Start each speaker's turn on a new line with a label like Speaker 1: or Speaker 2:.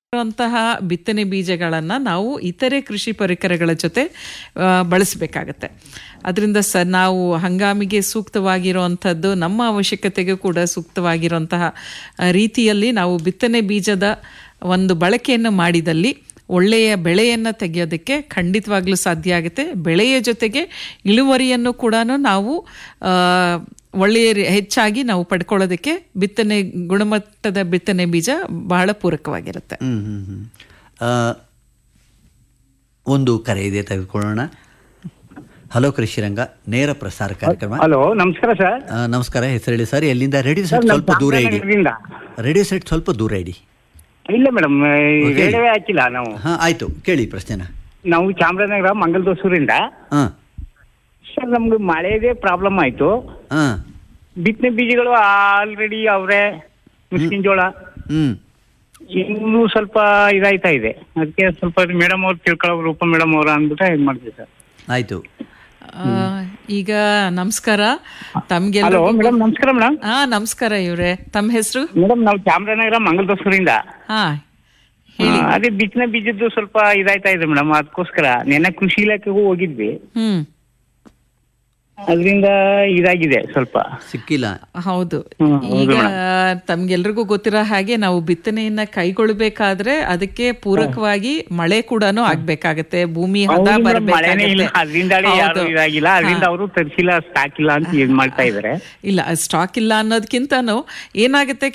Speaker 1: ಇರುವಂತಹ ಬಿತ್ತನೆ ಬೀಜಗಳನ್ನು ನಾವು ಇತರೆ ಕೃಷಿ ಪರಿಕರಗಳ ಜೊತೆ ಆ, ಬಳಸಬೇಕಾಗತ್ತೆ ಅದರಿಂದ ಸ ನಾವು ಹಂಗಾಮಿಗೆ ಸೂಕ್ತವಾಗಿರುವಂಥದ್ದು ನಮ್ಮ ಅವಶ್ಯಕತೆಗೂ ಕೂಡ ಸೂಕ್ತವಾಗಿರುವಂತಹ ಆ, ರೀತಿಯಲ್ಲಿ ನಾವು ಬಿತ್ತನೆ ಬೀಜದ ಒಂದು ಬಳಕೆಯನ್ನು ಮಾಡಿದಲ್ಲಿ ಒಳ್ಳೆಯ ಬೆಳೆಯನ್ನು ತೆಗೆಯೋದಕ್ಕೆ ಖಂಡಿತವಾಗ್ಲೂ ಸಾಧ್ಯ ಆಗುತ್ತೆ ಬೆಳೆಯ ಜೊತೆಗೆ ಇಳುವರಿಯನ್ನು ಕೂಡ ನಾವು ಆ, ಒಳ್ಳೆಯ ರೀ- ಹೆಚ್ಚಾಗಿ ನಾವು ಪಡ್ಕೊಳ್ಳೋದಕ್ಕೆ ಬಿತ್ತನೆ ಗುಣಮಟ್ಟದ ಬಿತ್ತನೆ ಬೀಜ ಬಹಳ ಪೂರಕವಾಗಿರುತ್ತೆ
Speaker 2: ಹ್ಮ್ ಹ್ಮ್ ಹ್ಮ್ ಆ, ಒಂದು ಕರೆ ಇದೆ ತೆಗೆದುಕೊಳ್ಳೋಣ ಹಲೋ ಕೃಷಿರಂಗ ನೇರ ಪ್ರಸಾರ ಕಾರ್ಯಕ್ರಮ
Speaker 3: ಹಲೋ ನಮಸ್ಕಾರ ಸರ್
Speaker 2: ಆ, ನಮಸ್ಕಾರ ಹೆಸರು ಹೇಳಿ ಸರ್ ಎಲ್ಲಿಂದ ರೇಡಿಯೋ ಸೆಟ್
Speaker 3: ನಾವು
Speaker 2: ಸ್ವಲ್ಪ ದೂರ ಇಡಿ
Speaker 3: ಚಾಮರಾಜನಗರದಿಂದ.
Speaker 2: ರೇಡಿಯೋ ಸೆಟ್ ಸ್ವಲ್ಪ ದೂರ ಇಡಿ
Speaker 3: ಇಲ್ಲ ಮೇಡಮ್
Speaker 2: Okay.
Speaker 3: ರೇಡಿಯೋವೇ ಹಾಕಿಲ್ಲ ನಾವು
Speaker 2: ಹಾ ಆಯ್ತು ಕೇಳಿ ಪ್ರಶ್ನೆನ
Speaker 3: ನಾವು ಚಾಮರಾಜನಗರ ಮಂಗಲದೋಸೂರಿಂದ
Speaker 2: ಹಾ
Speaker 3: ಸರ್ ನಮ್ಗೆ ಮಳೆದೇ ಪ್ರಾಬ್ಲಮ್ ಆಯ್ತು
Speaker 2: ಹಾ
Speaker 3: ಬಿತ್ತನೆ ಬೀಜಗಳು ಆಲ್ರೆಡಿ ಅವರೇ ಮುಸ್ಕಿನ ಜೋಳ
Speaker 2: ಹ್ಮ್
Speaker 3: ಇನ್ನೂ ಸ್ವಲ್ಪ ಇದಾಯ್ತಾ ಇದೆ ಅದಕ್ಕೆ ಸ್ವಲ್ಪ ಮೇಡಮ್ ಅವ್ರು ತಿಳ್ಕೊಳ್ಳೋ ರೂಪ ಮೇಡಮ್ ಅವ್ರು ಅಂದ್ಬಿಟ್ಟು ಇದು ಮಾಡ್ತೀವಿ ಸರ್
Speaker 2: ಆಯ್ತು
Speaker 1: ಆ, ಈಗ ನಮಸ್ಕಾರ
Speaker 3: ಹಲೋ
Speaker 1: ತಮ್ಗೆಲ್ಲ
Speaker 3: ಮೇಡಮ್ ನಮಸ್ಕಾರ ಮೇಡಮ್
Speaker 1: ಹಾ ನಮಸ್ಕಾರ ಇವ್ರೆ ತಮ್ಮ ಹೆಸರು
Speaker 3: ಮೇಡಮ್ ನಾವು ಚಾಮರಾಜನಗರ ಮಂಗಲದೋಸೂರಿಂದ
Speaker 1: ಹಾ
Speaker 3: ಅದೇ ಬಿತ್ತನೆ ಬೀಜದ್ದು ಸ್ವಲ್ಪ ಇದಾಯ್ತಾ ಇದೆ ಮೇಡಮ್ ಅದಕ್ಕೋಸ್ಕರ ನೆನ್ನೆ ಕೃಷಿ ಇಲಾಖೆಗೂ ಹೋಗಿದ್ವಿ
Speaker 1: ಹ್ಮ್
Speaker 3: ಅದರಿಂದ ಇದಾಗಿದೆ ಸ್ವಲ್ಪ
Speaker 2: ಸಿಕ್ಕಿಲ್ಲ
Speaker 1: ಹೌದು
Speaker 3: ಹ್ಮ್, ಹೌದು
Speaker 1: ಈಗ ತಮ್ಗೆಲ್ರಿಗೂ ಗೊತ್ತಿರೋ ಹಾಗೆ ನಾವು ಬಿತ್ತನೆಯನ್ನ ಕೈಗೊಳ್ಬೇಕಾದ್ರೆ ಅದಕ್ಕೆ ಪೂರಕವಾಗಿ ಮಳೆ ಕೂಡ ಆಗ್ಬೇಕಾಗತ್ತೆ ಭೂಮಿ ಹದ
Speaker 3: ಹೌದು ಮೇಡಮ್, ಮಳೆನೇ ಇಲ್ಲ
Speaker 1: ಬರ್ಬೇಕಾಗತ್ತೆ
Speaker 3: ಅದರಿಂದಲೇ ಯಾರು
Speaker 1: ಹೌದು.
Speaker 3: ಇದಾಗಿಲ್ಲ ಅದರಿಂದ ಅವರು ತರಿಸಿಲ್ಲ ಸ್ಟಾಕ್ ಇಲ್ಲ ಅಂತ ಇದ್ ಮಾಡ್ತಾ ಇದಾರೆ
Speaker 1: ಇಲ್ಲ ಸ್ಟಾಕ್ ಇಲ್ಲ ಅನ್ನೋದಕ್ಕಿಂತನೂ ಏನಾಗುತ್ತೆ